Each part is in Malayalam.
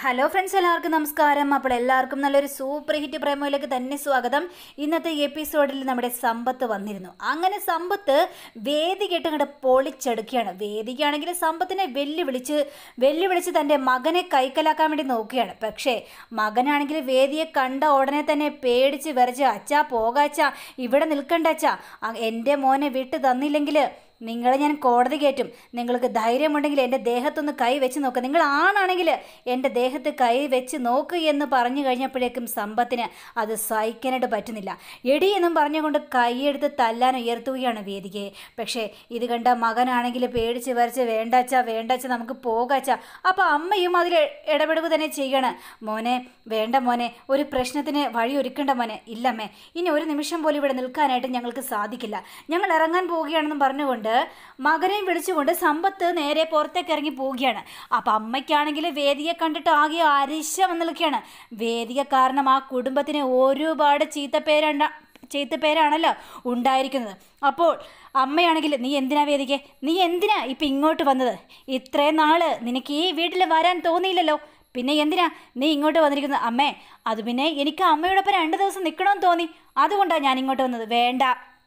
ഹലോ ഫ്രണ്ട്സ് എല്ലാവർക്കും നമസ്കാരം അപ്പോൾ എല്ലാവർക്കും നല്ലൊരു സൂപ്പർ ഹിറ്റ് പ്രേമയിലേക്ക് തന്നെ സ്വാഗതം ഇന്നത്തെ എപ്പിസോഡിൽ നമ്മുടെ സമ്പത്ത് വന്നിരുന്നു അങ്ങനെ സമ്പത്ത് വേദി കെട്ടങ്ങോട്ട് പൊളിച്ചെടുക്കുകയാണ് വേദിക്കാണെങ്കിൽ സമ്പത്തിനെ വെല്ലുവിളിച്ച് വെല്ലുവിളിച്ച് തൻ്റെ മകനെ കൈക്കലാക്കാൻ വേണ്ടി നോക്കുകയാണ് പക്ഷേ മകനാണെങ്കിൽ വേദിയെ കണ്ട ഉടനെ തന്നെ പേടിച്ച് വിറച്ച് അച്ഛാ പോകാച്ചാ ഇവിടെ നിൽക്കണ്ട അച്ഛാ അ- എൻ്റെ മോനെ വിട്ട് തന്നില്ലെങ്കിൽ നിങ്ങളെ ഞാൻ കോടതി കയറ്റും നിങ്ങൾക്ക് ധൈര്യമുണ്ടെങ്കിൽ എൻ്റെ ദേഹത്തൊന്ന് കൈ വെച്ച് നോക്ക് നിങ്ങൾ ആണാണെങ്കിൽ എൻ്റെ ദേഹത്ത് കൈ വെച്ച് നോക്ക് എന്ന് പറഞ്ഞു കഴിഞ്ഞപ്പോഴേക്കും സമ്പത്തിന് അത് സഹിക്കാനായിട്ട് പറ്റുന്നില്ല എടി എന്നും പറഞ്ഞുകൊണ്ട് കൈയെടുത്ത് തല്ലാൻ ഉയർത്തുകയാണ് വേദികയെ പക്ഷേ ഇത് കണ്ട മകനാണെങ്കിൽ പേടിച്ച് വരച്ച് വേണ്ടാച്ച വേണ്ടാച്ച നമുക്ക് പോകാച്ച അപ്പോൾ അമ്മയും അതിൽ ഇടപെടുക തന്നെ ചെയ്യണം മോനെ വേണ്ട മോനെ ഒരു പ്രശ്നത്തിന് വഴി ഒരുക്കേണ്ട മോനെ ഇല്ലമ്മേ ഇനി ഒരു നിമിഷം പോലും ഇവിടെ നിൽക്കാനായിട്ട് ഞങ്ങൾക്ക് സാധിക്കില്ല ഞങ്ങൾ ഇറങ്ങാൻ പോവുകയാണെന്നും പറഞ്ഞുകൊണ്ട് മകനെയും വിളിച്ചുകൊണ്ട് സമ്പത്ത് നേരെ പുറത്തേക്ക് ഇറങ്ങി പോവുകയാണ് അപ്പം അമ്മയ്ക്കാണെങ്കിൽ വേദിയെ കണ്ടിട്ട് ആകെ അരിശം വന്ന് നിൽക്കുകയാണ് വേദിക കാരണം ആ കുടുംബത്തിന് ഒരുപാട് ചീത്തപ്പേരുണ്ട ചീത്തപ്പേരാണല്ലോ ഉണ്ടായിരിക്കുന്നത് അപ്പോൾ അമ്മയാണെങ്കിൽ നീ എന്തിനാ വേദികെ നീ എന്തിനാ ഇപ്പം ഇങ്ങോട്ട് വന്നത് ഇത്രയും നാള് നിനക്ക് ഈ വീട്ടിൽ വരാൻ തോന്നിയില്ലല്ലോ പിന്നെ എന്തിനാ നീ ഇങ്ങോട്ട് വന്നിരിക്കുന്നത് അമ്മേ അത് പിന്നെ എനിക്ക് അമ്മയോടൊപ്പം രണ്ട് ദിവസം നിൽക്കണമെന്ന് തോന്നി അതുകൊണ്ടാണ് ഞാൻ ഇങ്ങോട്ട് വന്നത് വേണ്ട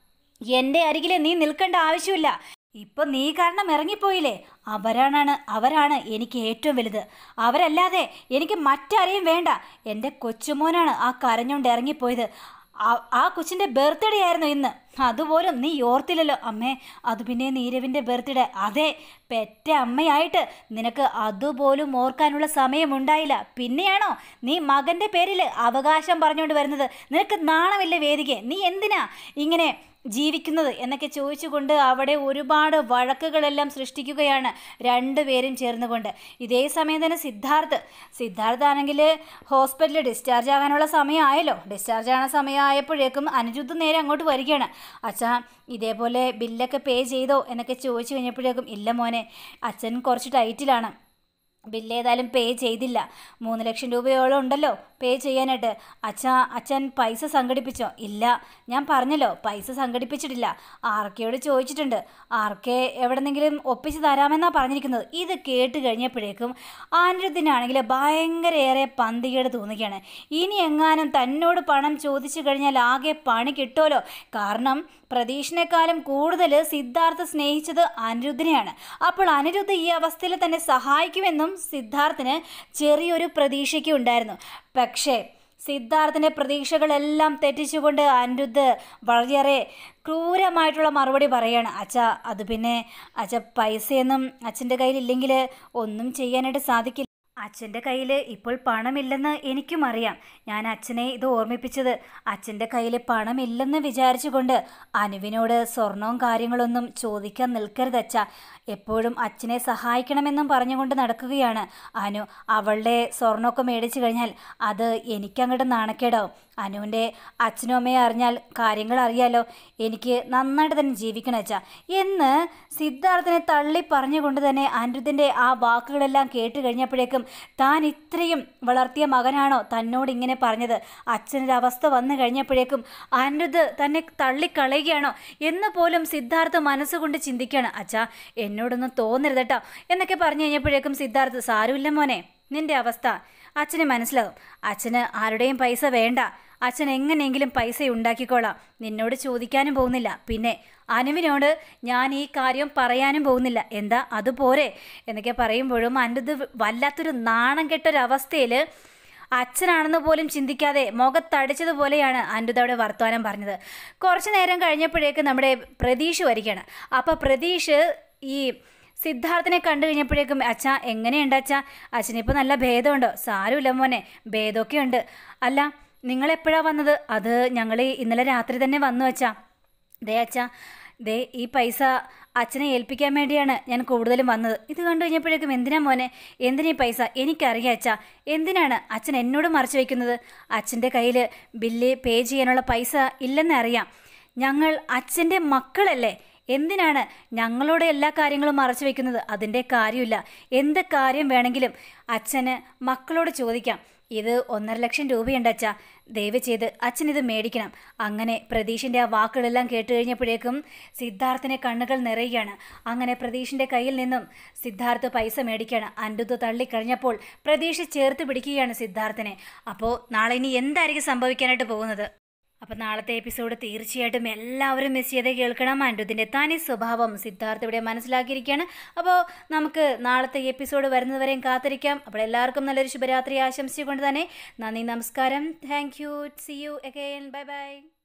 എൻ്റെ അരികിൽ നീ നിൽക്കേണ്ട ആവശ്യമില്ല ഇപ്പൊ നീ കാരണം ഇറങ്ങിപ്പോയില്ലേ അവരാണ് അവരാണ് എനിക്ക് ഏറ്റവും വലുത് അവരല്ലാതെ എനിക്ക് മറ്റാരെയും വേണ്ട എൻ്റെ കൊച്ചുമോനാണ് ആ കരഞ്ഞുകൊണ്ട് ഇറങ്ങിപ്പോയത് ആ- ആ കൊച്ചിൻ്റെ ബർത്ത്ഡേ ആയിരുന്നു ഇന്ന് അതുപോലും നീ ഓർത്തില്ലല്ലോ അമ്മേ അത് പിന്നെ നീരവിൻ്റെ ബർത്ത്ഡേ അതെ പെറ്റ അമ്മയായിട്ട് നിനക്ക് അതുപോലും ഓർക്കാനുള്ള സമയമുണ്ടായില്ല പിന്നെയാണോ നീ മകൻ്റെ പേരിൽ അവകാശം പറഞ്ഞുകൊണ്ട് വരുന്നത് നിനക്ക് നാണമില്ല വേദികെ നീ എന്തിനാ ഇങ്ങനെ ജീവിക്കുന്നത് എന്നൊക്കെ ചോദിച്ചുകൊണ്ട് അവിടെ ഒരുപാട് വഴക്കുകളെല്ലാം സൃഷ്ടിക്കുകയാണ് രണ്ടുപേരും ചേർന്നുകൊണ്ട് ഇതേ സമയം തന്നെ സിദ്ധാർത്ഥ് സിദ്ധാർത്ഥ് ആണെങ്കിൽ ഹോസ്പിറ്റലിൽ ഡിസ്ചാർജ് ആകാനുള്ള സമയമായല്ലോ ഡിസ്ചാർജ് ആകുന്ന സമയമായപ്പോഴേക്കും അനിരുദ്ധ് നേരെ അങ്ങോട്ട് വരികയാണ് അച്ഛാ ഇതേപോലെ ബില്ലൊക്കെ പേ ചെയ്തോ എന്നൊക്കെ ചോദിച്ചു കഴിഞ്ഞപ്പോഴേക്കും ഇല്ല മോനെ അച്ഛൻ കുറച്ച് ടൈറ്റിലാണ് ബില്ല് ഏതായാലും പേ ചെയ്തില്ല മൂന്ന് ലക്ഷം രൂപയോളം ഉണ്ടല്ലോ പേ ചെയ്യാനായിട്ട് അച്ഛാ അച്ഛൻ പൈസ സംഘടിപ്പിച്ചോ ഇല്ല ഞാൻ പറഞ്ഞല്ലോ പൈസ സംഘടിപ്പിച്ചിട്ടില്ല ആർക്കയോട് ചോദിച്ചിട്ടുണ്ട് ആർക്കെ എവിടെന്നെങ്കിലും ഒപ്പിച്ച് തരാമെന്നാണ് പറഞ്ഞിരിക്കുന്നത് ഇത് കേട്ട് കഴിഞ്ഞപ്പോഴേക്കും ആനിരുദ്ധിനാണെങ്കിൽ ഭയങ്കര ഏറെ പന്തികേട് തോന്നുകയാണ് ഇനി എങ്ങാനും തന്നോട് പണം ചോദിച്ചു കഴിഞ്ഞാൽ ആകെ പണി കിട്ടുമല്ലോ കാരണം പ്രതീഷിനേക്കാളും കൂടുതൽ സിദ്ധാർത്ഥ സ്നേഹിച്ചത് അനിരുദ്ധിനെയാണ് അപ്പോൾ അനിരുദ്ധ് ഈ അവസ്ഥയിൽ തന്നെ സഹായിക്കുമെന്നും സിദ്ധാർത്ഥിന് ചെറിയൊരു പ്രതീക്ഷയ്ക്ക് ഉണ്ടായിരുന്നു പക്ഷേ സിദ്ധാർത്ഥിൻ്റെ പ്രതീക്ഷകളെല്ലാം തെറ്റിച്ചുകൊണ്ട് അനിരുദ്ധ് വളരെയേറെ ക്രൂരമായിട്ടുള്ള മറുപടി പറയാണ് അച്ഛ അത് പിന്നെ അച്ഛ പൈസയൊന്നും അച്ഛൻ്റെ കയ്യിലില്ലെങ്കിൽ ഒന്നും ചെയ്യാനായിട്ട് സാധിക്കില്ല അച്ഛൻ്റെ കയ്യിൽ ഇപ്പോൾ പണമില്ലെന്ന് എനിക്കും അറിയാം ഞാൻ അച്ഛനെ ഇത് ഓർമ്മിപ്പിച്ചത് അച്ഛൻ്റെ കയ്യിൽ പണമില്ലെന്ന് വിചാരിച്ചുകൊണ്ട് അനുവിനോട് സ്വർണവും കാര്യങ്ങളൊന്നും ചോദിക്കാൻ നിൽക്കരുത് അച്ഛ എപ്പോഴും അച്ഛനെ സഹായിക്കണമെന്നും പറഞ്ഞുകൊണ്ട് നടക്കുകയാണ് അനു അവളുടെ സ്വർണ്ണമൊക്കെ മേടിച്ചു കഴിഞ്ഞാൽ അത് എനിക്കങ്ങോട്ട് നാണക്കേടാവും അനുവിൻ്റെ അച്ഛനും അമ്മയും അറിഞ്ഞാൽ കാര്യങ്ങൾ അറിയാലോ എനിക്ക് നന്നായിട്ട് തന്നെ ജീവിക്കണം അച്ഛാ എന്ന് സിദ്ധാർത്ഥനെ തള്ളി പറഞ്ഞുകൊണ്ട് തന്നെ അനിരുദ്ധിൻ്റെ ആ വാക്കുകളെല്ലാം കേട്ട് കഴിഞ്ഞപ്പോഴേക്കും താൻ ഇത്രയും വളർത്തിയ മകനാണോ തന്നോട് ഇങ്ങനെ പറഞ്ഞത് അച്ഛനൊരു അവസ്ഥ വന്നു കഴിഞ്ഞപ്പോഴേക്കും അനിരുദ്ധ് തന്നെ തള്ളിക്കളയുകയാണോ എന്ന് പോലും സിദ്ധാർത്ഥ മനസ്സുകൊണ്ട് ചിന്തിക്കുകയാണ് അച്ഛാ എന്നോടൊന്നും തോന്നരുത് കേട്ടോ എന്നൊക്കെ പറഞ്ഞു കഴിഞ്ഞപ്പോഴേക്കും സിദ്ധാർത്ഥ് സാരമില്ല മോനെ നിന്റെ അവസ്ഥ അച്ഛന് മനസ്സിലാകും അച്ഛന് ആരുടെയും പൈസ വേണ്ട അച്ഛൻ എങ്ങനെയെങ്കിലും പൈസ ഉണ്ടാക്കിക്കോളാം നിന്നോട് ചോദിക്കാനും പോകുന്നില്ല പിന്നെ അനുവിനോട് ഞാൻ ഈ കാര്യം പറയാനും പോകുന്നില്ല എന്താ അതുപോരെ എന്നൊക്കെ പറയുമ്പോഴും അൻ്റത് വല്ലാത്തൊരു നാണം കെട്ടൊരവസ്ഥയിൽ അച്ഛനാണെന്ന് പോലും ചിന്തിക്കാതെ മുഖത്തടിച്ചതുപോലെയാണ് അനിരുദ്ധ അവിടെ വർത്തമാനം പറഞ്ഞത് കുറച്ച് നേരം കഴിഞ്ഞപ്പോഴേക്ക് നമ്മുടെ പ്രതീഷ് വരികയാണ് അപ്പോൾ പ്രതീഷ് ഈ സിദ്ധാർത്ഥിനെ കണ്ടു കഴിഞ്ഞപ്പോഴേക്കും അച്ഛാ എങ്ങനെയുണ്ട് അച്ഛാ അച്ഛനിപ്പോൾ നല്ല ഭേദമുണ്ടോ സാരമില്ല മോനെ ഭേദമൊക്കെ ഉണ്ട് അല്ല നിങ്ങൾ എപ്പോഴാണ് വന്നത് അത് ഞങ്ങൾ ഇന്നലെ രാത്രി തന്നെ വന്നു അച്ഛാ ദേ അച്ഛാ ദേ ഈ പൈസ അച്ഛനെ ഏൽപ്പിക്കാൻ വേണ്ടിയാണ് ഞാൻ കൂടുതലും വന്നത് ഇത് കണ്ടു കഴിഞ്ഞപ്പോഴേക്കും എന്തിനാ മോനെ എന്തിനാ ഈ പൈസ എനിക്കറിയാം അച്ഛാ എന്തിനാണ് അച്ഛൻ എന്നോട് മറച്ചു വയ്ക്കുന്നത് അച്ഛൻ്റെ കയ്യിൽ ബില്ല് പേ ചെയ്യാനുള്ള പൈസ ഇല്ലെന്ന് അറിയാം ഞങ്ങൾ അച്ഛൻ്റെ മക്കളല്ലേ എന്തിനാണ് ഞങ്ങളോട് എല്ലാ കാര്യങ്ങളും മറച്ചു വെക്കുന്നത് അതിൻ്റെ കാര്യമില്ല എന്ത് കാര്യം വേണമെങ്കിലും അച്ഛന് മക്കളോട് ചോദിക്കാം ഇത് ഒന്നര ലക്ഷം രൂപയുണ്ട് അച്ഛ ദയവ് ചെയ്ത് അച്ഛൻ ഇത് മേടിക്കണം അങ്ങനെ പ്രതീഷിൻ്റെ ആ വാക്കുകളെല്ലാം കേട്ട് കഴിഞ്ഞപ്പോഴേക്കും സിദ്ധാർത്ഥിനെ കണ്ണുകൾ നിറയുകയാണ് അങ്ങനെ പ്രതീഷിൻ്റെ കയ്യിൽ നിന്നും സിദ്ധാർത്ഥ് പൈസ മേടിക്കുകയാണ് അൻഡുത്ത് തള്ളിക്കഴിഞ്ഞപ്പോൾ പ്രതീഷ് ചേർത്ത് പിടിക്കുകയാണ് സിദ്ധാർത്ഥിനെ അപ്പോൾ നാളെ ഇനി എന്തായിരിക്കും സംഭവിക്കാനായിട്ട് പോകുന്നത് അപ്പോൾ നാളത്തെ എപ്പിസോഡ് തീർച്ചയായിട്ടും എല്ലാവരും മിസ് ചെയ്ത് കേൾക്കണം അൻഡുത്തിൻ്റെ തനി സ്വഭാവം സിദ്ധാർത്ഥ് ഇവിടെ മനസ്സിലാക്കിയിരിക്കുകയാണ് അപ്പോൾ നമുക്ക് നാളത്തെ എപ്പിസോഡ് വരുന്നതുവരെയും കാത്തിരിക്കാം അപ്പോൾ എല്ലാവർക്കും നല്ലൊരു ശുഭരാത്രി ആശംസിച്ചുകൊണ്ട് തന്നെ നന്ദി നമസ്കാരം thank you see you again bye by